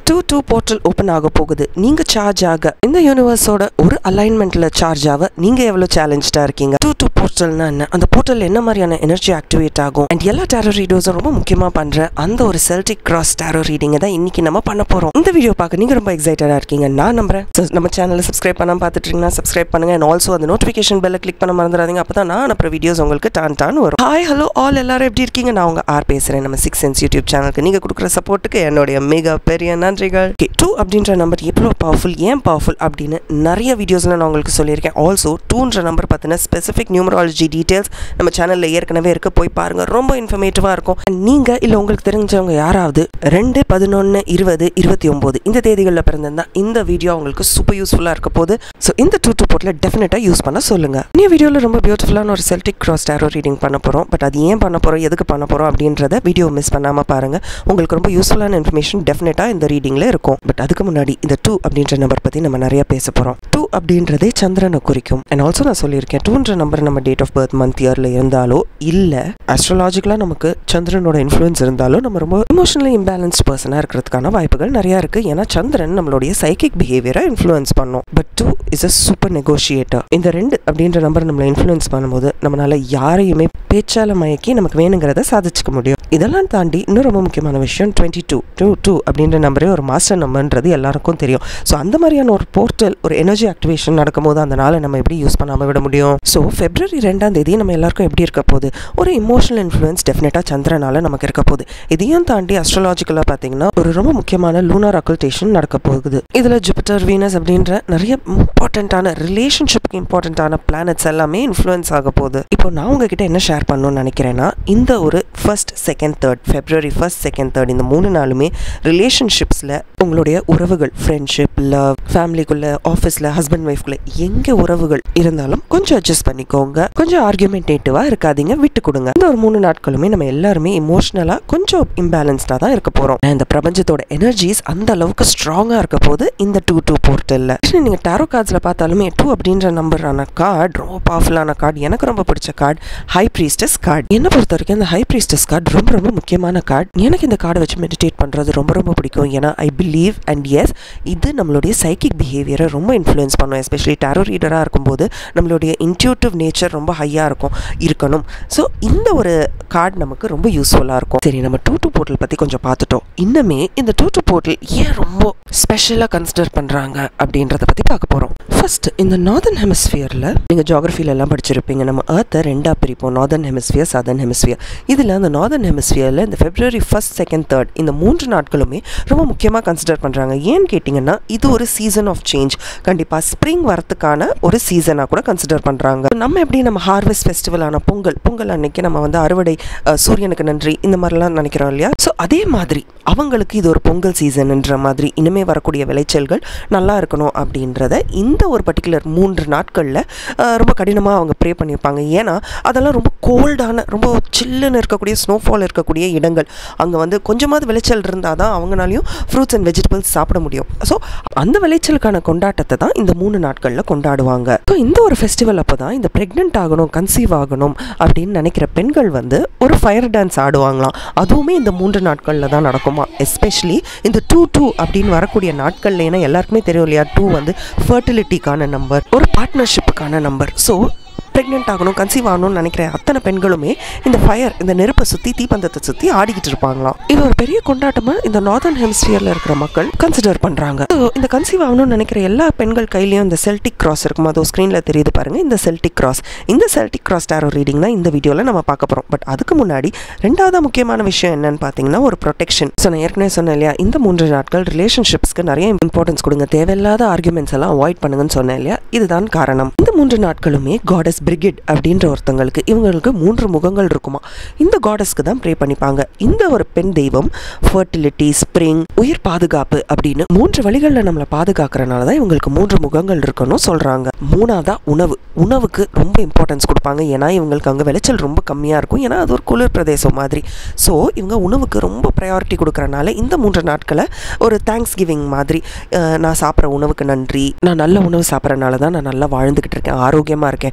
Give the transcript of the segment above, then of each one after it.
two two portal open ஆக போகுது நீங்க சார்ஜ் ஆக இந்த யூனிவர்ஸோட ஒரு அலைன்மெண்ட்ல சார்ஜ் ஆக நீங்க எவ்வளவு சேலஞ்சா இருக்கீங்க டூ டூ போர்ட்டல்னா என்ன அந்த போர்ட்டல் என்ன மாதிரியான எனர்ஜி ஆக்டிவேட் ஆகும் அண்ட் எல்லா டேரோ ரீடர்ஸும் ரொம்ப முக்கியமா பண்ற அந்த ஒரு செல்டிக் கிராஸ் டேரோ ரீடிங் தான் இன்னைக்கு நம்ம பண்ண போறோம் இந்த வீடியோ பார்க்க நீங்க ரொம்ப எக்ஸைட்டடா இருக்கீங்க நான் நம்புறேன் So, நம்ம சேனலை சப்ஸ்கிரைப் பண்ணாம பார்த்துட்டு இருக்கீங்கன்னா சப்ஸ்கிரைப் பண்ணுங்க அண்ட் ஆல்சோ அந்த நோட்டிஃபிகேஷன் பெல்ல கிளிக் பண்ண மறந்துடாதீங்க அப்பதான் நான் அப்புறம் வீடியோஸ் உங்களுக்கு டான் டான் வரும் ஹாய் ஹலோ ஆல் எல்லாரும் எப்படி இருக்கீங்க நான் உங்க ஆர் பேசுறேன் நம்ம சிக்ஸ் சென்ஸ் யூடியூப் சேனலுக்கு நீங்க கொடுக்குற சப்போர்ட்டுக்கு என்னுடைய மிக பெரிய நன்றிகள் டூ அப்படின்ற நம்பர் எவ்வளோ பவர்ஃபுல் ஏன் பவர்ஃபுல் அப்படின்னு நிறைய வீடியோஸ்ல நான் உங்களுக்கு சொல்லியிருக்கேன் ஆல்சோ டூன்ற நம்பர் பத்தின ஸ்பெசிஃபிக் நியூமராலஜி டீடைல்ஸ் நம்ம சேனல்ல ஏற்கனவே இருக்கு போய் பாருங்க ரொம்ப இன்ஃபர்மேட்டிவா இருக்கும் And நீங்க இல்ல உங்களுக்கு தெரிஞ்சவங்க யாராவது ரெண்டு பதினொன்று இருபது இருபத்தி ஒன்பது இந்த தேதிகளில் பிறந்திருந்தா இந்த வீடியோ உங்களுக்கு சூப்பர் யூஸ்ஃபுல்லாக இருக்க போகுது ஸோ இந்த டூ டூ போர்ட்டில் டெஃபினட்டாக யூஸ் பண்ண சொல்லுங்க இந்த வீடியோவில் ரொம்ப பியூட்டிஃபுல்லான ஒரு செல்டிக் கிராஸ் டேரோ ரீடிங் பண்ண போகிறோம் பட் அது ஏன் பண்ண போகிறோம் எதுக்கு பண்ண போகிறோம் அப்படின்றத வீடியோ மிஸ் பண்ணாமல் பாருங்க உங்களுக்கு ரொம்ப யூஸ்ஃபுல்லான இன்ஃபர்மேஷன் டெஃபினட்டாக இந்த ரீடிங்கில் இருக்கும் பட் அதுக்கு முன்னாடி இந்த டூ அப்படின்ற நம்பர் பற்றி நம்ம நிறைய பேச போகிறோம் டூ அப்படின்றதே சந்திரனை குறிக்கும் அண்ட் ஆல்சோ நான் சொல்லியிருக்கேன் டூன்ற நம்பர் நம்ம டேட் ஆஃப் பர்த் மந்த் இயரில் இருந்தாலோ இல்லை அஸ்ட்ராலாஜிக்கலாக நமக்கு சந்திரனோட இன்ஃப்ளூயன்ஸ் இருந்தாலும் நம்ம ரொம்ப இமோஷனலி இம்பேலன்ஸ்ட் பர்சனாக இருக்கிறதுக்கான வாய்ப்புகள் நிறையா இருக்குது ஏன்னா சந்திரன் நம்மளுடைய சைக்கிக் பிஹேவியரை இன்ஃப்ளூயன்ஸ் பண்ணும் but two is a super negotiator இந்த ரெண்டு அப்படின்ற நம்பர் நம்மளை இன்ஃப்ளூயன்ஸ் பண்ணும்போது நம்மளால யாரையுமே பேச்சால மயக்கி நமக்கு வேணுங்கிறத சாதிச்சுக்க முடியும் இதெல்லாம் தாண்டி இன்னும் ரொம்ப முக்கியமான விஷயம் டுவெண்ட்டி டூ டூ டூ அப்படின்ற நம்பரே ஒரு மாஸ்டர் நம்பர்ன்றது எல்லாருக்கும் தெரியும் ஸோ அந்த மாதிரியான ஒரு போர்ட்டல் ஒரு எனர்ஜி ஆக்டிவேஷன் நடக்கும்போது அந்த நாளை நம்ம எப்படி யூஸ் பண்ணாமல் விட முடியும் ஸோ ஃபெப்ரவரி ரெண்டாம் தேதி நம்ம எல்லாருக்கும் எப்படி இருக்க போகுது ஒரு இமோஷனல் இன்ஃப்ளூயன்ஸ் டெஃபினட்டாக சந்திரனால நமக்கு இருக்க போகுது இதையும் தாண்டி அஸ்ட்ராலாஜிக்கலாக பார்த்தீங்கன்னா ஒரு ரொம்ப முக்கியமான லூனார் அக்கல்டேஷன் நடக்க போகுது இதில் ஜூபிட்டர் வீனஸ் அப்படின்ற நிறைய இம்பார்ட்டண்ட்டான ரிலேஷன்ஷிப்க்கு இம்பார்ட்டண்ட்டான பிளானட்ஸ் எல்லாமே இன்ஃப்ளூயன்ஸ் ஆக போகுது இப்போ நான் உங்ககிட்ட என்ன ஷேர் பண்ணணும்னு நினைக்கிறேன்னா இந்த ஒரு first second third February first second third இந்த மூணு நாளுமே ரிலேஷன்ஷிப்ஸில் உங்களுடைய உறவுகள் ஃப்ரெண்ட்ஷிப் லவ் ஃபேமிலிக்குள்ள ஆஃபீஸில் ஹஸ்பண்ட் ஒய்ஃப்குள்ள எங்கே உறவுகள் இருந்தாலும் கொஞ்சம் அட்ஜஸ்ட் பண்ணிக்கோங்க கொஞ்சம் ஆர்குமெண்டேட்டிவாக இருக்காதீங்க விட்டு கொடுங்க இந்த ஒரு மூணு நாட்களுமே நம்ம எல்லாருமே இமோஷனலாக கொஞ்சம் இம்பேலன்ஸ்டாக தான் இருக்க போகிறோம் இந்த பிரபஞ்சத்தோட எனர்ஜிஸ் அந்த அளவுக்கு ஸ்ட்ராங்காக இருக்க போது இந்த டூ டூ போர்ட்டலில் நீங்கள் டேரோ கார்ட்ஸில் பார்த்தாலுமே டூ அப்படின்ற நம்பரான கார்டு ரொம்ப பவர்ஃபுல்லான கார்டு எனக்கு ரொம்ப பிடிச்ச கார்டு ஹை ப்ரீஸ்டஸ் கார்டு என்னை பொறுத்த வரைக்கும் இந்த ஹை ப்ரீஸ்டஸ் கார்டு ரொம்ப ரொம்ப முக்கியமான கார்டு எனக்கு இந்த கார்டை வச்சு மெடிடேட் பண்ணுறது ரொம்ப ரொம்ப பிடிக்கும் ஏன்னா ஐ பிலீவ் அண்ட் எஸ் இது நம்மளுடைய சைக்கிக் பிஹேவியரை ரொம்ப இன்ஃப்ளூயன்ஸ் பண்ணும் எஸ்பெஷலி டேரோ ரீடராக இருக்கும்போது நம்மளுடைய இன்ட்யூட்டிவ் நேச்சர் ரொம்ப ஹையாக இருக்கும் இருக்கணும் ஸோ இந்த ஒரு கார்டு நமக்கு ரொம்ப யூஸ்ஃபுல்லாக இருக்கும் சரி நம்ம டூ டூ போர்ட்டல் பற்றி கொஞ்சம் பார்த்துட்டோம் இன்னுமே இந்த டூ டூ போர்ட்டல் ஏன் ரொம்ப ஸ்பெஷலாக கன்சிடர் பண்ணுறாங்க அப்படின்றத பற்றி பார்க்க போகிறோம் ஃபர்ஸ்ட் இந்த நார்தன் ஹெமிஸ்பியரில் நீங்கள் ஜாகிரஃபில எல்லாம் படிச்சிருப்பீங்க நம்ம ஏர்த்தை ரெண்டாக பிரிப்போம் நார்தன் ஹெமிஸ்பியர் சதர்ன் ஹெமிஸ்பியர் இதில் அந்த நார்தன் ஹெமிஸ்பியரில் இந்த ஃபெப்ரவரி ஃபர்ஸ்ட் செகண்ட் தேர்ட் இந்த மூன்று நாட்களுமே ரொம்ப முக்கியமாக கன்சிடர் பண்ணுறாங்க ஏன்னு கேட்டிங்கன்னா இது ஒரு சீசன் ஆஃப் சேஞ்ச் கண்டிப்பாக ஸ்ப்ரிங் வரத்துக்கான ஒரு சீசனாக கூட கன்சிடர் பண்ணுறாங்க நம்ம எப்படி நம்ம ஹார்வெஸ்ட் ஃபெஸ்டிவலான பொங்கல் பொங்கல் அன்னைக்கு நம்ம வந்து அறுவடை அஹ், சூரியனுக்கு நன்றி இந்த மாதிரிலாம் நினைக்கிறோம் இல்லையா ஸோ அதே மாதிரி அவங்களுக்கு இது ஒரு பொங்கல் சீசன்ன்ற மாதிரி இனிமே வரக்கூடிய விளைச்சல்கள் நல்லா இருக்கணும் அப்படின்றத இந்த ஒரு பர்டிகுலர் மூன்று நாட்களில் ரொம்ப கடினமாக அவங்க ப்ரே பண்ணியிருப்பாங்க ஏன்னா அதெல்லாம் ரொம்ப கோல்டான ரொம்ப சில்லுன்னு இருக்கக்கூடிய ஸ்னோஃபால் இருக்கக்கூடிய இடங்கள் அங்கே வந்து கொஞ்சமாவது விளைச்சல் இருந்தால் தான் அவங்களாலையும் ஃப்ரூட்ஸ் அண்ட் வெஜிடபிள்ஸ் சாப்பிட முடியும் ஸோ அந்த விளைச்சலுக்கான கொண்டாட்டத்தை தான் இந்த மூணு நாட்களில் கொண்டாடுவாங்க ஸோ இந்த ஒரு ஃபெஸ்டிவல் அப்போ தான் இந்த ப்ரெக்னென்ட் ஆகணும் கன்சீவ் ஆகணும் அப்படின்னு நினைக்கிற பெண்கள் வந்து ஒரு ஃபயர் டான்ஸ் ஆடுவாங்களாம் அதுவுமே இந்த மூன்று நாட்களில் தான் நடக்குமா எஸ்பெஷலி இந்த டூ டூ அப்படின்னு வரக்கூடிய நாட்கள்ல ஏன்னா எல்லாருக்குமே தெரியும் இல்லையா டூ வந்து ஃபர்டிலிட்டிக்கான நம்பர் ஒரு பார்ட்னர்ஷிப்புக்கான நம்பர் ஸோ ப்ரெக்னென்ட் ஆகணும் கன்சீவ் ஆகணும்னு நினைக்கிற அத்தனை பெண்களுமே இந்த ஃபயர் இந்த நெருப்பை சுற்றி தீப்பந்தத்தை சுற்றி ஆடிக்கிட்டு இருப்பாங்களாம் இது ஒரு பெரிய கொண்டாட்டமாக இந்த நார்தர்ன் ஹெமிஸ்பியரில் இருக்கிற மக்கள் கன்சிடர் பண்ணுறாங்க இந்த கன்சீவ் ஆகணும்னு நினைக்கிற எல்லா பெண்கள் கையிலையும் இந்த செல்டிக் கிராஸ் இருக்கும் அதோ ஸ்க்ரீனில் தெரியுது பாருங்க இந்த செல்டிக் கிராஸ் இந்த செல்டிக் கிராஸ் டேரோ ரீடிங் தான் இந்த வீடியோவில் நம்ம பார்க்க போகிறோம் பட் அதுக்கு முன்னாடி ரெண்டாவது முக்கியமான விஷயம் என்னன்னு பார்த்தீங்கன்னா ஒரு ப்ரொடெக்ஷன் ஸோ நான் ஏற்கனவே சொன்னேன் இல்லையா இந்த மூன்று நாட்கள் ரிலேஷன்ஷிப்ஸ்க்கு நிறைய இம்பார்ட்டன்ஸ் கொடுங்க தேவையில்லாத ஆர்குமெண்ட்ஸ் எல்லாம் அவாய்ட் பண்ணுங்கன்னு சொன்னேன் இல்லையா இதுதான் காரணம் இந்த மூன்று நாட்களுமே காடஸ் பிரிகிட் அப்படின்ற ஒருத்தங்களுக்கு இவங்களுக்கு மூன்று முகங்கள் இருக்குமா இந்த காடஸ்க்கு தான் ப்ரே பண்ணிப்பாங்க இந்த ஒரு பெண் தெய்வம் ஃபர்டிலிட்டி ஸ்ப்ரிங் உயிர் பாதுகாப்பு அப்படின்னு மூன்று வழிகளில் நம்மளை பாதுகாக்கிறனால தான் இவங்களுக்கு மூன்று முகங்கள் இருக்கணும் சொல்றாங்க மூணாவதா உணவு உணவுக்கு ரொம்ப இம்பார்ட்டன்ஸ் கொடுப்பாங்க ஏன்னா இவங்களுக்கு அங்கே விளைச்சல் ரொம்ப கம்மியாக இருக்கும் ஏன்னா அது ஒரு குளிர் பிரதேசம் மாதிரி ஸோ இவங்க உணவுக்கு ரொம்ப ப்ரையாரிட்டி கொடுக்கறனால இந்த மூன்று நாட்களை ஒரு தேங்க்ஸ் கிவிங் மாதிரி அஹ், நான் சாப்பிட்ற உணவுக்கு நன்றி நான் நல்ல உணவு சாப்பிட்றனால தான் நான் நல்லா வாழ்ந்துக்கிட்டு இருக்கேன் ஆரோக்கியமாக இருக்கேன் நான்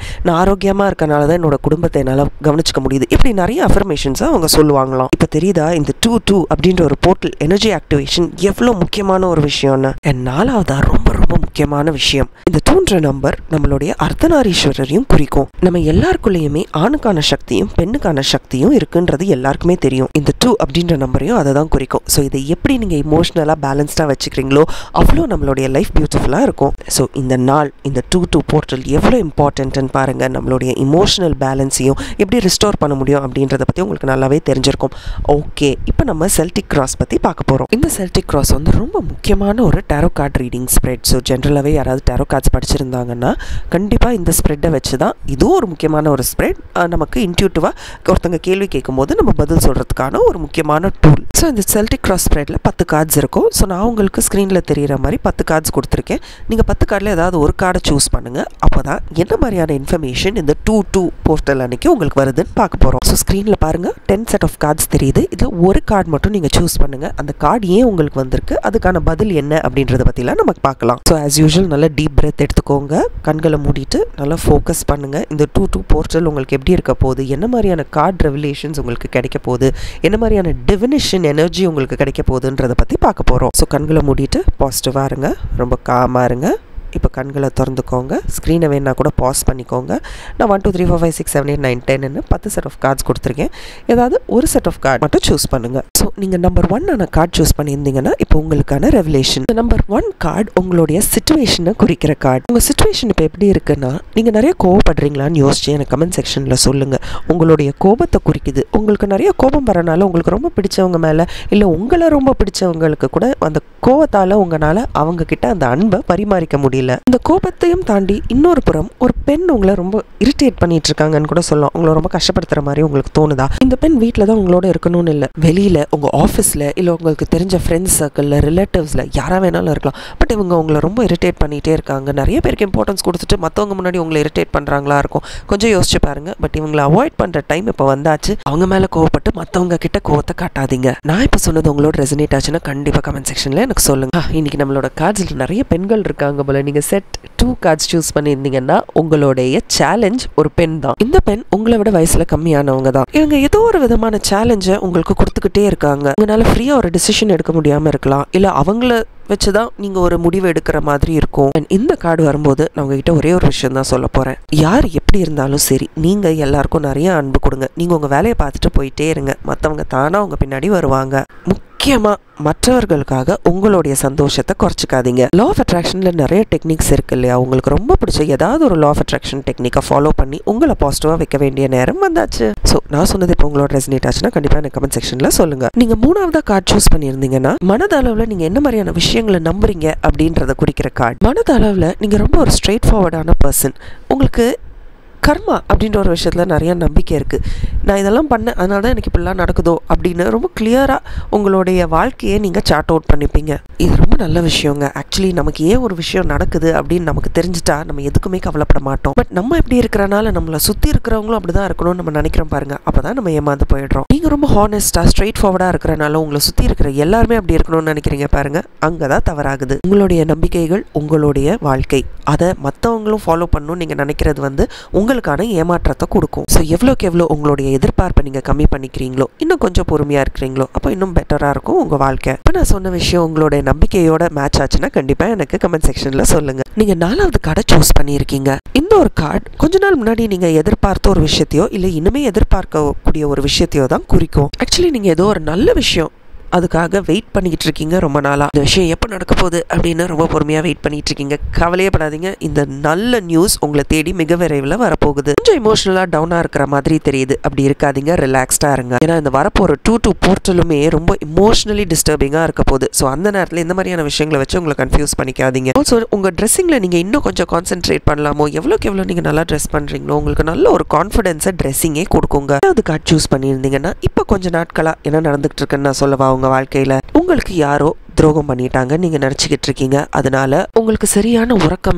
ஆரோக்கியமாக இருக்கனால தான் என்னோட குடும்பத்தை என்னால் கவனிச்சுக்க முடியுது இப்படி நிறைய அஃபர்மேஷன்ஸை அவங்க சொல்லுவாங்களாம் இப்போ தெரியுதா இந்த டூ டூ அப்படின்ற ஒரு போர்ட்டல் எனர்ஜி ஆக்டிவேஷன் எவ்வளோ முக்கியமான ஒரு விஷயம்னு என் நாலாவதா ரொம்ப ரொம்ப முக்கியமான விஷயம் இந்த டூன்ற நம்பர் நம்மளுடைய அர்த்தநாரீஸ்வரரையும் குறிக்கும் நம்ம எல்லாருக்குள்ளேயுமே ஆணுக்கான சக்தியும் பெண்ணுக்கான சக்தியும் இருக்குன்றது எல்லாருக்குமே தெரியும் இந்த டூ அப்படின்ற நம்பரையும் அதை தான் குறிக்கும் ஸோ இதை எப்படி நீங்கள் இமோஷ்னலாக பேலன்ஸ்டாக வச்சுக்கிறீங்களோ அவ்வளோ நம்மளுடைய லைஃப் பியூட்டிஃபுல்லாக இருக்கும் ஸோ இந்த நாள் இந்த டூ டூ போர்ட்டல் எவ்வளோ இம்பார்ட்டன்ட்னு பாருங்கள் நம்மளுடைய இமோஷனல் பேலன்ஸையும் எப்படி ரிஸ்டோர் பண்ண முடியும் அப்படின்றத பற்றி உங்களுக்கு நல்லாவே தெரிஞ்சிருக்கும் ஓகே இப்போ நம்ம செல்டிக் கிராஸ் பற்றி பார்க்க போகிறோம் இந்த செல்டிக் கிராஸ் வந்து ரொம்ப முக்கியமான ஒரு tarot card reading spread so ஜென்ரலாகவே யாராவது டேரோ கார்ட்ஸ் படிச்சிருந்தாங்கன்னா கண்டிப்பாக இந்த ஸ்ப்ரெட்டை வச்சு தான் இதுவும் ஒரு முக்கியமான ஒரு ஸ்ப்ரெட் நமக்கு இன்ட்யூட்டிவாக ஒருத்தங்க கேள்வி கேட்கும்போது நம்ம பதில் சொல்கிறதுக்கான ஒரு முக்கியமான டூல் ஸோ இந்த செல்டிக் கிராஸ் ஸ்ப்ரெட்டில் பத்து கார்ட்ஸ் இருக்கும் ஸோ நான் உங்களுக்கு ஸ்க்ரீனில் தெரிகிற மாதிரி பத்து கார்ட்ஸ் கொடுத்துருக்கேன் நீங்கள் பத்து கார்டில் ஏதாவது ஒரு கார்டை சூஸ் பண்ணுங்கள் அப்போ தான் என்ன மாதிரியான இன்ஃபர்மேஷன் இந்த டூ டூ போர்ட்டல் அன்னைக்கு உங்களுக்கு வருதுன்னு பார்க்க போகிறோம் ஸோ ஸ்க்ரீனில் பாருங்கள் டென் செட் ஆஃப் கார்ட்ஸ் தெரியுது இதில் ஒரு கார்டு மட்டும் நீங்கள் சூஸ் பண்ணுங்கள் அந்த கார்டு ஏன் உங்களுக்கு வந்திருக்கு அதுக்கான பதில் என்ன அப்படின்றத பற்றிலாம் நமக்கு பார்க்கலாம் ஸோ ஆஸ் யூஷுவல் நல்லா டீப் பிரெத் எடுத்துக்கோங்க கண்களை மூடிட்டு நல்லா ஃபோக்கஸ் பண்ணுங்கள் இந்த டூ டூ போர்ட்டல் உங்களுக்கு எப்படி இருக்க போகுது என்ன மாதிரியான கார்டு ரெவலேஷன்ஸ் உங்களுக்கு கிடைக்க போகுது என்ன மாதிரியான டிவினிஷன் எனர்ஜி உங்களுக்கு கிடைக்க போகுதுன்றதை பற்றி பார்க்க போகிறோம் ஸோ கண்களை மூடிட்டு பாசிட்டிவாக இருங்க ரொம்ப காமாக இருங்க இப்போ கண்களை திறந்துக்கோங்க ஸ்க்ரீனை வேணா கூட பாஸ் பண்ணிக்கோங்க நான் one two three four five six seven eight nine டென்னு பத்து செட் ஆஃப் கார்ட்ஸ் கொடுத்துருக்கேன் ஏதாவது ஒரு செட் ஆஃப் கார்டு மட்டும் சூஸ் பண்ணுங்கள் ஸோ நீங்கள் நம்பர் ஒன்னான கார்டு சூஸ் பண்ணியிருந்தீங்கன்னா இப்போ உங்களுக்கான ரெவலேஷன் நம்பர் ஒன் கார்டு உங்களுடைய சுச்சுவேஷனை குறிக்கிற கார்டு உங்கள் சுச்சுவேஷன் இப்போ எப்படி இருக்குன்னா நீங்கள் நிறைய கோவப்படுறீங்களான்னு யோசிச்சு எனக்கு கமெண்ட் செக்ஷனில் சொல்லுங்கள் உங்களுடைய கோபத்தை குறிக்குது உங்களுக்கு நிறைய கோபம் வரனால உங்களுக்கு ரொம்ப பிடிச்சவங்க மேலே இல்லை உங்களை ரொம்ப பிடிச்சவங்களுக்கு கூட அந்த கோவத்தால் உங்களால் அவங்க கிட்ட அந்த அன்பை பரிமாறிக்க முடியல இந்த கோபத்தையும் தாண்டி இன்னொரு புறம் ஒரு பெண் உங்களை ரொம்ப இரிட்டேட் பண்ணிட்டு இருக்காங்கன்னு கூட சொல்லலாம் உங்களை ரொம்ப கஷ்டப்படுத்துற மாதிரி உங்களுக்கு தோணுதா இந்த பெண் வீட்டில் தான் உங்களோட இருக்கணும்னு இல்லை வெளியில் உங்கள் ஆஃபீஸில் இல்லை உங்களுக்கு தெரிஞ்ச ஃப்ரெண்ட்ஸ் சர்க்கிளில் ரிலேட்டிவ்ஸில் யாராக வேணாலும் இருக்கலாம் பட் இவங்க உங்களை ரொம்ப இரிட்டேட் பண்ணிகிட்டே இருக்காங்க நிறைய பேருக்கு இம்பார்ட்டன்ஸ் கொடுத்துட்டு மற்றவங்க முன்னாடி உங்களை இரிட்டேட் பண்ணுறாங்களா இருக்கும் கொஞ்சம் யோசிச்சு பாருங்க பட் இவங்களை அவாய்ட் பண்ணுற டைம் இப்போ வந்தாச்சு அவங்க மேலே கோவப்பட்டு மற்றவங்க கிட்ட கோவத்தை காட்டாதீங்க நான் இப்போ சொன்னது உங்களோட ரெசனேட் ஆச்சுன்னா கண்டிப்பாக கமெண்ட் செக்ஷனில் எனக்கு சொல்லுங்க ஆ, இன்னைக்கு நம்மளோட கார்ட்ஸில் நிறைய பெண்கள் இருக்காங்க போல நீங்கள் செட் டூ கார்ட்ஸ் சூஸ் பண்ணியிருந்தீங்கன்னா உங்களுடைய சேலஞ்ச் ஒரு பெண் தான் இந்த பெண் உங்களை விட வயசுல கம்மியானவங்க தான் இவங்க ஏதோ ஒரு விதமான சேலஞ்சை உங்களுக்கு கொடுத்துக்கிட்டே இருக்காங்க உங்களால ஃப்ரீயா ஒரு டிசிஷன் எடுக்க முடியாம இருக்கலாம் இல்ல அவங்கள வச்சுதான் நீங்க ஒரு முடிவு எடுக்கிற மாதிரி இருக்கும் And இந்த கார்டு வரும்போது நான் உங்ககிட்ட ஒரே ஒரு விஷயம் தான் சொல்ல போறேன் யார் எப்படி இருந்தாலும் சரி நீங்க எல்லாருக்கும் நிறைய அன்பு கொடுங்க நீங்க உங்க வேலையை பார்த்துட்டு போயிட்டே இருங்க மத்தவங்க தானா உங்க பின்னாடி வருவாங்க முக்கியமா மற்றவர்களுக்காக உங்களுடைய சந்தோஷத்தை குறைச்சிக்காதீங்க லா ஆஃப் அட்ராக்ஷன்ல நிறைய டெக்னிக்ஸ் இருக்கு இல்லையா உங்களுக்கு ரொம்ப பிடிச்ச ஏதாவது ஒரு லா ஆஃப் அட்ராக்ஷன் டெக்னிக்கை ஃபாலோ பண்ணி உங்களை பாசிட்டிவா வைக்க வேண்டிய நேரம் வந்தாச்சு ஸோ நான் சொன்னது இப்போ உங்களோட ரெசனேட் ஆச்சுன்னா கண்டிப்பா எனக்கு கமெண்ட் செக்ஷன்ல சொல்லுங்க நீங்க மூணாவதா கார்டு சூஸ் பண்ணியிருந்தீங்கன்னா மனதளவுல நீங்க என்ன மாதிரியான விஷயங்களை நம்புறீங்க அப்படின்றத குறிக்கிற கார்டு மனதளவுல நீங்க ரொம்ப ஒரு ஸ்ட்ரெயிட் ஃபார்வர்டான பர்சன் உங்களுக்கு கர்மா அப்படின்ற ஒரு விஷயத்தில் நிறைய நம்பிக்கை இருக்குது நான் இதெல்லாம் பண்ணேன் அதனால தான் எனக்கு இப்படிலாம் நடக்குதோ அப்படின்னு ரொம்ப கிளியராக உங்களுடைய வாழ்க்கையை நீங்கள் சார்ட் அவுட் பண்ணிப்பீங்க இது ரொம்ப நல்ல விஷயங்க ஆக்சுவலி நமக்கு ஏன் ஒரு விஷயம் நடக்குது அப்படின்னு நமக்கு தெரிஞ்சிட்டா நம்ம எதுக்குமே கவலைப்பட மாட்டோம் பட் நம்ம எப்படி இருக்கிறனால நம்மளை சுற்றி இருக்கிறவங்களும் அப்படி தான் இருக்கணும்னு நம்ம நினைக்கிறோம் பாருங்க அப்போ தான் நம்ம ஏமாந்து போயிடுறோம் நீங்கள் ரொம்ப ஹானஸ்ட்டாக ஸ்ட்ரெயிட் ஃபார்வர்டாக இருக்கிறனால உங்களை சுற்றி இருக்கிற எல்லாருமே அப்படி இருக்கணும்னு நினைக்கிறீங்க பாருங்க அங்கே தான் தவறாகுது உங்களுடைய நம்பிக்கைகள் உங்களுடைய வாழ்க்கை அதை மற்றவங்களும் ஃபாலோ பண்ணணும்னு நீங்கள் நினைக்கிறது வந்து உங்களுக்கான ஏமாற்றத்தை கொடுக்கும் ஸோ எவ்வளோக்கு எவ்வளோ உங்களுடைய எதிர்பார்ப்பை நீங்கள் கம்மி பண்ணிக்கிறீங்களோ இன்னும் கொஞ்சம் பொறுமையாக இருக்கிறீங்களோ அப்போ இன்னும் பெட்டராக இருக்கும் உங்கள் வாழ்க்கை இப்போ நான் சொன்ன விஷயம் உங்களுடைய நம்பிக்கையோட மேட்ச் ஆச்சுன்னா கண்டிப்பாக எனக்கு கமெண்ட் செக்ஷனில் சொல்லுங்கள் நீங்கள் நாலாவது கார்டை சூஸ் பண்ணியிருக்கீங்க இந்த ஒரு கார்டு கொஞ்ச நாள் முன்னாடி நீங்கள் எதிர்பார்த்த ஒரு விஷயத்தையோ இல்லை இனிமே எதிர்பார்க்கக்கூடிய ஒரு விஷயத்தையோ தான் குறிக்கும் ஆக்சுவலி நீங்கள் ஏதோ ஒரு நல்ல விஷயம் அதுக்காக வெயிட் பண்ணிக்கிட்டு இருக்கீங்க ரொம்ப நாளாக இந்த விஷயம் எப்போ நடக்க போகுது அப்படின்னு ரொம்ப பொறுமையாக வெயிட் பண்ணிட்டு இருக்கீங்க கவலையே படாதீங்க இந்த நல்ல நியூஸ் உங்களை தேடி மிக விரைவில் வரப்போகுது கொஞ்சம் இமோஷனலாக டவுனாக இருக்கிற மாதிரி தெரியுது அப்படி இருக்காதீங்க ரிலாக்ஸ்டாக இருங்க ஏன்னா இந்த வரப்போகிற டூ டூ போர்ட்டலுமே ரொம்ப இமோஷனலி டிஸ்டர்பிங்காக இருக்க போகுது ஸோ அந்த நேரத்தில் இந்த மாதிரியான விஷயங்களை வச்சு உங்களை கன்ஃபியூஸ் பண்ணிக்காதீங்க ஆல்சோ உங்கள் ட்ரெஸ்ஸிங்கில் நீங்கள் இன்னும் கொஞ்சம் கான்சென்ட்ரேட் பண்ணலாமோ எவ்வளோக்கு எவ்வளோ நீங்கள் நல்லா ட்ரெஸ் பண்ணுறீங்களோ உங்களுக்கு நல்ல ஒரு கான்ஃபிடென்ஸை ட்ரெஸ்ஸிங்கே கொடுக்குங்க அது கார்டு சூஸ் பண்ணியிருந்தீங்கன்னா இப்போ கொஞ்ச நாட்களாக என்ன நடந்துகிட்டு இருக்குன்னு நான் சொல்லவா உங்கள் வாழ்க்கையில் உங்களுக்கு யாரோ துரோகம் பண்ணிட்டாங்க நீங்கள் நினச்சிக்கிட்டு இருக்கீங்க அதனால உங்களுக்கு சரியான உறக்கம் இல்லை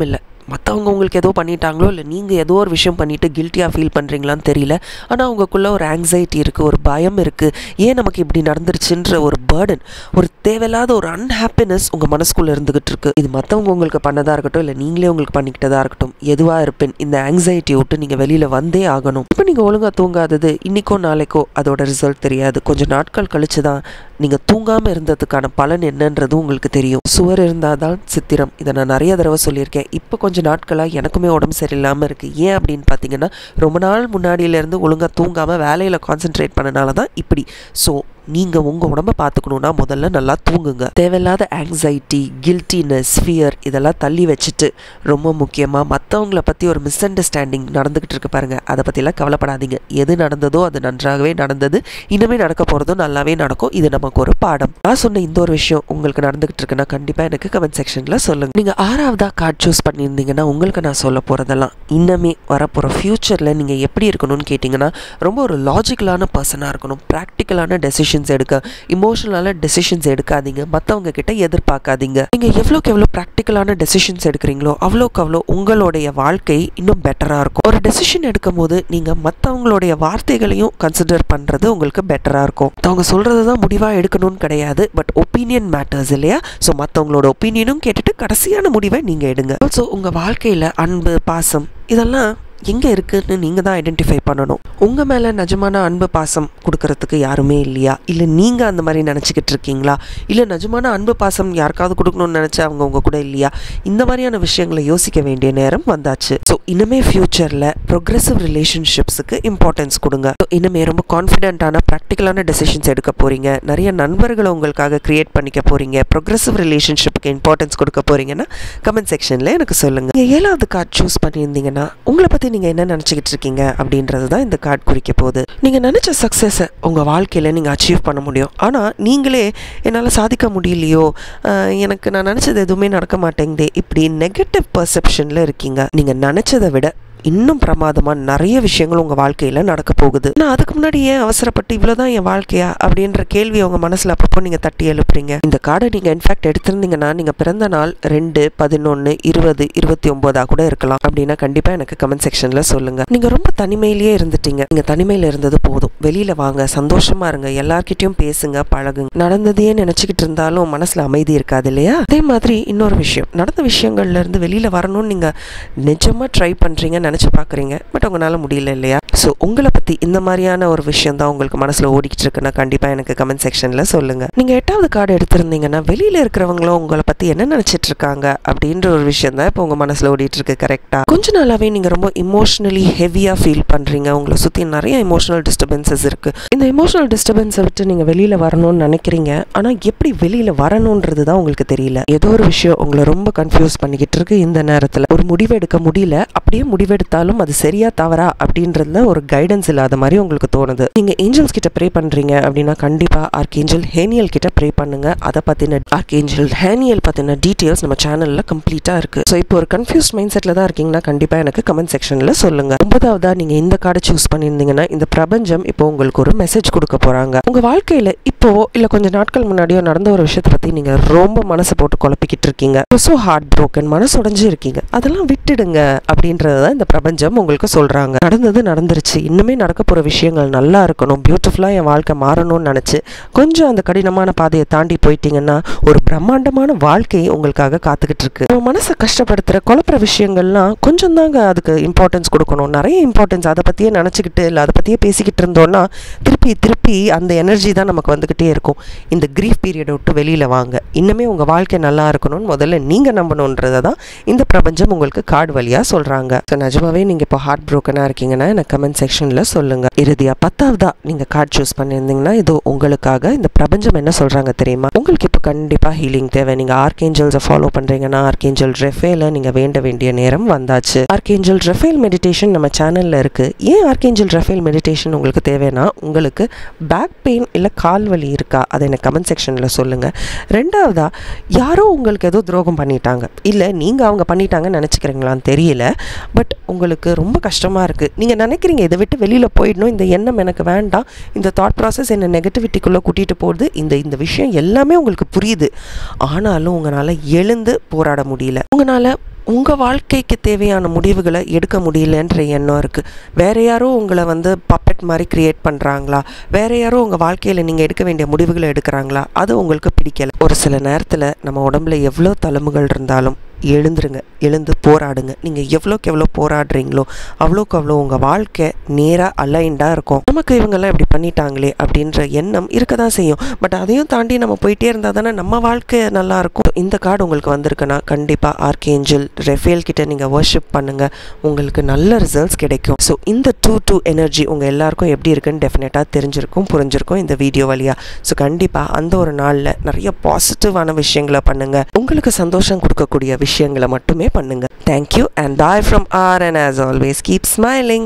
மற்றவங்க உங்களுக்கு ஏதோ பண்ணிட்டாங்களோ இல்லை நீங்கள் ஏதோ ஒரு விஷயம் பண்ணிவிட்டு கில்ட்டியாக ஃபீல் பண்ணுறீங்களான்னு தெரியல ஆனால் உங்களுக்குள்ள ஒரு ஆங்ஸைட்டி இருக்குது ஒரு பயம் இருக்குது ஏன் நமக்கு இப்படி நடந்துருச்சுன்ற ஒரு பேர்டன் ஒரு தேவையில்லாத ஒரு அன்ஹாப்பினஸ் உங்கள் மனசுக்குள்ளே இருந்துகிட்டு இருக்கு இது மற்றவங்க உங்களுக்கு பண்ணதாக இருக்கட்டும் இல்லை நீங்களே உங்களுக்கு பண்ணிக்கிட்டதாக இருக்கட்டும் எதுவாக இருப்பேன் இந்த ஆங்ஸைட்டியை விட்டு நீங்கள் வெளியில் வந்தே ஆகணும் இப்போ நீங்கள் ஒழுங்காக தூங்காதது இன்றைக்கோ நாளைக்கோ அதோட ரிசல்ட் தெரியாது கொஞ்சம் நாட்கள் கழிச்சு தான் நீங்கள் தூங்காமல் இருந்ததுக்கான பலன் என்னன்றது உங்களுக்கு தெரியும் சுவர் இருந்தால் தான் சித்திரம் இதை நான் நிறைய தடவை சொல்லியிருக்கேன் இப்போ கொஞ்சம் நாட்களாக எனக்குமே உடம்பு சரியில்லாமல் இருக்குது ஏன் அப்படின்னு பார்த்தீங்கன்னா ரொம்ப நாள் முன்னாடியிலேருந்து ஒழுங்காக தூங்காமல் வேலையில் கான்சென்ட்ரேட் பண்ணனால தான் இப்படி ஸோ நீங்கள் உங்கள் உடம்ப பார்த்துக்கணுன்னா முதல்ல நல்லா தூங்குங்க தேவையில்லாத ஆங்ஸைட்டி கில்ட்டினஸ் ஃபியர் இதெல்லாம் தள்ளி வச்சுட்டு ரொம்ப முக்கியமாக மற்றவங்கள பற்றி ஒரு மிஸ் அண்டர்ஸ்டாண்டிங் நடந்துக்கிட்டு இருக்கு பாருங்கள் அதை பற்றிலாம் கவலைப்படாதீங்க எது நடந்ததோ அது நன்றாகவே நடந்தது இனிமேல் நடக்க போகிறதும் நல்லாவே நடக்கும் இது நமக்கு ஒரு பாடம் நான் சொன்ன இந்த ஒரு விஷயம் உங்களுக்கு நடந்துகிட்டு இருக்குன்னா கண்டிப்பாக எனக்கு கமெண்ட் செக்ஷனில் சொல்லுங்கள் நீங்கள் ஆறாவதாக கார்டு சூஸ் பண்ணியிருந்தீங்கன்னா உங்களுக்கு நான் சொல்ல போகிறதெல்லாம் இன்னமே வரப்போகிற ஃப்யூச்சரில் நீங்கள் எப்படி இருக்கணும்னு கேட்டிங்கன்னா ரொம்ப ஒரு லாஜிக்கலான பர்சனாக இருக்கணும் ப்ராக்டிக்கலான டெசிஷன் டெசிஷன்ஸ் எடுக்க இமோஷனலான டெசிஷன்ஸ் எடுக்காதீங்க மற்றவங்க கிட்ட எதிர்பார்க்காதீங்க நீங்கள் எவ்வளோக்கு எவ்வளோ ப்ராக்டிக்கலான டெசிஷன்ஸ் எடுக்கிறீங்களோ அவ்வளோக்கு அவ்வளோ உங்களுடைய வாழ்க்கை இன்னும் பெட்டராக இருக்கும் ஒரு டெசிஷன் எடுக்கும் போது நீங்கள் மற்றவங்களுடைய வார்த்தைகளையும் கன்சிடர் பண்ணுறது உங்களுக்கு பெட்டராக இருக்கும் அவங்க சொல்கிறது தான் முடிவாக எடுக்கணும்னு கிடையாது பட் ஒப்பீனியன் மேட்டர்ஸ் இல்லையா ஸோ மற்றவங்களோட ஒப்பீனியனும் கேட்டுட்டு கடைசியான முடிவை நீங்கள் எடுங்க ஆல்சோ உங்கள் வாழ்க்கையில் அன்பு பாசம் இதெல்லாம் எங்கே இருக்குன்னு நீங்கள் தான் ஐடென்டிஃபை பண்ணணும் உங்கள் மேலே நிஜமான அன்பு பாசம் கொடுக்கறதுக்கு யாருமே இல்லையா இல்லை நீங்கள் அந்த மாதிரி நினச்சிக்கிட்டு இருக்கீங்களா இல்லை நிஜமான அன்பு பாசம் யாருக்காவது கொடுக்கணும்னு நினச்சா அவங்க உங்கள் கூட இல்லையா இந்த மாதிரியான விஷயங்களை யோசிக்க வேண்டிய நேரம் வந்தாச்சு ஸோ இனிமே ஃப்யூச்சரில் ப்ரொக்ரெசிவ் ரிலேஷன்ஷிப்ஸுக்கு இம்பார்ட்டன்ஸ் கொடுங்க So, இனிமே ரொம்ப கான்ஃபிடென்ட்டான ப்ராக்டிக்கலான டெசிஷன்ஸ் எடுக்க போகிறீங்க நிறைய நண்பர்களை உங்களுக்காக க்ரியேட் பண்ணிக்க போகிறீங்க ப்ரொக்ரெசிவ் ரிலேஷன்ஷிப்புக்கு இம்பார்ட்டன்ஸ் கொடுக்க போகிறீங்கன்னா கமெண்ட் செக்ஷனில் எனக்கு சொல்லுங்கள் நீங்கள் ஏழாவது கார்டு சூஸ் பண்ணியிருந்தீங்கன்னா உங்களை பற்றி நீங்கள் என்ன நினச்சிக்கிட்டு இருக்கீங்க அப்படின்றது தான் இந்த கார்டு குறிக்க போகுது நீங்கள் நினச்ச சக்ஸஸை உங்கள் வாழ்க்கையில் நீங்கள் அச்சீவ் பண்ண முடியும் ஆனால் நீங்களே என்னால் சாதிக்க முடியலையோ ஆஹ், எனக்கு நான் நினச்சது எதுவுமே நடக்க மாட்டேங்குதே இப்படி நெகட்டிவ் பர்செப்ஷனில் இருக்கீங்க நீங்கள் நினச்சதை விட இன்னும் பிரமாதமாக நிறைய விஷயங்கள் உங்கள் வாழ்க்கையில் நடக்க போகுது நான் அதுக்கு முன்னாடி ஏன் அவசரப்பட்டு இவ்வளோதான் என் வாழ்க்கையா அப்படின்ற கேள்வி உங்கள் மனசில் அப்பப்போ நீங்கள் தட்டி எழுப்புறீங்க இந்த கார்டை நீங்கள் இன்ஃபேக்ட் எடுத்திருந்தீங்கன்னா நீங்கள் பிறந்த நாள் ரெண்டு பதினொன்று இருபது இருபத்தி ஒம்போதா கூட இருக்கலாம் அப்படின்னா கண்டிப்பாக எனக்கு கமெண்ட் செக்ஷனில் சொல்லுங்கள் நீங்கள் ரொம்ப தனிமையிலேயே இருந்துட்டீங்க நீங்கள் தனிமையில் இருந்தது போதும் வெளியில் வாங்க சந்தோஷமாக இருங்க எல்லார்கிட்டயும் பேசுங்க பழகுங்க நடந்ததையே நினச்சிக்கிட்டு இருந்தாலும் மனசில் அமைதி இருக்காது இல்லையா அதே மாதிரி இன்னொரு விஷயம் நடந்த விஷயங்கள்ல இருந்து வெளியில் வரணும்னு நீங்கள் நிஜமாக ட்ரை பண்ணுறீங்க நினச்சி பார்க்குறீங்க பட் உங்களால் முடியல இல்லையா ஸோ உங்களை பற்றி இந்த மாதிரியான ஒரு விஷயம் தான் உங்களுக்கு மனசில் ஓடிக்கிட்டு இருக்குன்னா கண்டிப்பாக எனக்கு கமெண்ட் செக்ஷனில் சொல்லுங்கள் நீங்கள் எட்டாவது கார்டு எடுத்திருந்தீங்கன்னா வெளியில் இருக்கிறவங்களும் உங்களை பற்றி என்ன நினச்சிட்டு இருக்காங்க அப்படின்ற ஒரு விஷயம் தான் இப்போ உங்கள் மனசில் ஓடிட்டு இருக்கு கரெக்டாக கொஞ்ச நாளாகவே நீங்கள் ரொம்ப இமோஷனலி ஹெவியாக ஃபீல் பண்ணுறீங்க உங்களை சுற்றி நிறைய இமோஷனல் டிஸ்டர்பன்சஸ் இருக்குது இந்த இமோஷனல் டிஸ்டர்பன்ஸை விட்டு நீங்கள் வெளியில் வரணும்னு நினைக்கிறீங்க ஆனால் எப்படி வெளியில் வரணுன்றது தான் உங்களுக்கு தெரியல ஏதோ ஒரு விஷயம் உங்களை ரொம்ப கன்ஃபியூஸ் பண்ணிக்கிட்டு இருக்கு இந்த நேரத்தில் ஒரு முடிவு எடுக்க முடியல அப்படியே முடிவெடுத்தாலும் அது சரியா தவறா அப்படின்றதுல ஒரு கைடன்ஸ் இல்லாத மாதிரி உங்களுக்கு தோணுது நீங்க ஏஞ்சல்ஸ் கிட்ட ப்ரே பண்றீங்க அப்படின்னா கண்டிப்பா ஆர்கேஞ்சல் ஹேனியல் கிட்ட ப்ரே பண்ணுங்க அதை பத்தின ஆர்கேஞ்சல் ஹேனியல் பத்தின டீடைல்ஸ் நம்ம சேனல்ல கம்ப்ளீட்டா இருக்கு ஸோ இப்போ ஒரு கன்ஃபியூஸ் மைண்ட் செட்ல தான் இருக்கீங்கன்னா கண்டிப்பா எனக்கு கமெண்ட் செக்ஷன்ல சொல்லுங்க ஒன்பதாவதா நீங்க இந்த கார்டை சூஸ் பண்ணியிருந்தீங்கன்னா இந்த பிரபஞ்சம் இப்போ உங்களுக்கு ஒரு மெசேஜ் கொடுக்க போறாங்க உங்க வாழ்க்கையில இப்போ இல்ல கொஞ்ச நாட்கள் முன்னாடியோ நடந்த ஒரு விஷயத்தை பத்தி நீங்க ரொம்ப மனசு போட்டு குழப்பிக்கிட்டு இருக்கீங்க ஸோ ஹார்ட் broken மனசு உடைஞ்சு இருக்கீங்க அதெல்லாம் விட்டுடுங்க அப்படின்றத தான் இந்த பிரபஞ்சம் உங்களுக்கு சொல்றாங்க நடந்தது நடந்துருச்சு இன்னுமே நடக்க போற விஷயங்கள் நல்லா இருக்கணும் பியூட்டிஃபுல்லா என் வாழ்க்கை மாறணும்னு நினைச்சு கொஞ்சம் அந்த கடினமான பாதையை தாண்டி போயிட்டீங்கன்னா ஒரு பிரம்மாண்டமான வாழ்க்கை உங்களுக்காக காத்துக்கிட்டு இருக்கு உங்க மனசை கஷ்டப்படுத்துற குழப்புற விஷயங்கள்லாம் கொஞ்சம் தாங்க அதுக்கு இம்பார்ட்டன்ஸ் கொடுக்கணும் நிறைய இம்பார்ட்டன்ஸ் அதை பத்தியே நினைச்சுக்கிட்டு இல்லை அதை பத்தியே பேசிக்கிட்டு இருந்தோம்னா திருப்பி திருப்பி அந்த எனர்ஜி தான் நமக்கு வந்துக்கிட்டே இருக்கும் இந்த கிரீஃப் பீரியடை விட்டு வெளியில் வாங்க இன்னுமே உங்கள் வாழ்க்கை நல்லா இருக்கணும்னு முதல்ல நீங்கள் நம்பணுன்றதை தான் இந்த பிரபஞ்சம் உங்களுக்கு கார்டு வழியாக சொல்கிறாங்க ஸோ நிஜமாவே நீங்கள் இப்போ ஹார்ட் ப்ரோக்கனாக இருக்கீங்கன்னா எனக்கு கமெண்ட் செக்ஷனில் சொல்லுங்கள் இறுதியாக பத்தாவதா நீங்கள் கார்டு சூஸ் பண்ணியிருந்தீங்கன்னா இது உங்களுக்காக இந்த பிரபஞ்சம் என்ன சொல்கிறாங்க தெரியுமா உங்களுக்கு இப்போ கண்டிப்பாக ஹீலிங் தேவை நீங்கள் ஆர்கேஞ்சல்ஸை ஃபாலோ பண்ணுறீங்கன்னா ஆர்கேஞ்சல் ரெஃபேல நீங்கள் வேண்ட வேண்டிய நேரம் வந்தாச்சு ஆர்கேஞ்சல் ரெஃபேல் மெடிடேஷன் நம்ம சேனலில் இருக்குது ஏன் ஆர்கேஞ்சல் ரெஃபேல் மெடிடேஷன் உங்களுக்கு தேவைன்னா உங்களுக்கு பேக் பெயின் இல்லை கால் வலி இருக்கா அதை எனக்கு கமெண்ட் செக்ஷனில் சொல்லுங்கள் ரெண்டாவதா யாரோ உங்களுக்கு ஏதோ துரோகம் பண்ணிட்டாங்க இல்லை நீங்கள் அவங்க பண்ணிட்டாங்கன்னு நினச்சிக்கிறீங்களான்னு தெரியல பட் உங்களுக்கு ரொம்ப கஷ்டமாக இருக்குது நீங்கள் நினைக்கிறீங்க இதை விட்டு வெளியில் போயிடணும் இந்த எண்ணம் எனக்கு வேண்டாம் இந்த தாட் ப்ராசஸ் என்னை நெகட்டிவிட்டிக்குள்ளே கூட்டிகிட்டு போகிறது இந்த இந்த விஷயம் எல்லாமே உங்களுக்கு புரியுது ஆனாலும் உங்களால் எழுந்து போராட முடியல உங்களால் உங்கள் வாழ்க்கைக்கு தேவையான முடிவுகளை எடுக்க முடியலன்ற எண்ணம் இருக்குது வேற யாரோ உங்களை வந்து பப்பட் மாதிரி க்ரியேட் பண்ணுறாங்களா வேற யாரோ உங்கள் வாழ்க்கையில் நீங்கள் எடுக்க வேண்டிய முடிவுகளை எடுக்கிறாங்களா அது உங்களுக்கு பிடிக்கல ஒரு சில நேரத்தில் நம்ம உடம்புல எவ்வளோ தழும்புகள் இருந்தாலும் எழுந்துருங்க எழுந்து போராடுங்க நீங்கள் எவ்வளோக்கு எவ்வளோ போராடுறீங்களோ அவ்வளோக்கு அவ்வளோ உங்கள் வாழ்க்கை நேராக அலைண்டாக இருக்கும் நமக்கு இவங்கெல்லாம் இப்படி பண்ணிட்டாங்களே அப்படின்ற எண்ணம் இருக்க தான் செய்யும் பட் அதையும் தாண்டி நம்ம போயிட்டே இருந்தால் தானே நம்ம வாழ்க்கை நல்லா இருக்கும் இந்த கார்டு உங்களுக்கு வந்திருக்குன்னா கண்டிப்பாக ஆர்கேஞ்சல் ரெஃபேல் கிட்ட நீங்கள் வர்ஷிப் பண்ணுங்கள் உங்களுக்கு நல்ல ரிசல்ட்ஸ் கிடைக்கும் ஸோ இந்த டூ டூ எனர்ஜி உங்கள் எல்லாருக்கும் எப்படி இருக்குன்னு டெஃபினட்டாக தெரிஞ்சிருக்கும் புரிஞ்சிருக்கும் இந்த வீடியோ வழியாக ஸோ கண்டிப்பாக அந்த ஒரு நாளில் நிறைய பாசிட்டிவான விஷயங்களை பண்ணுங்கள் உங்களுக்கு சந்தோஷம் கொடுக்கக்கூடிய விஷயங்களை மட்டுமே பண்ணுங்கள் thank you and bye from R and as always keep smiling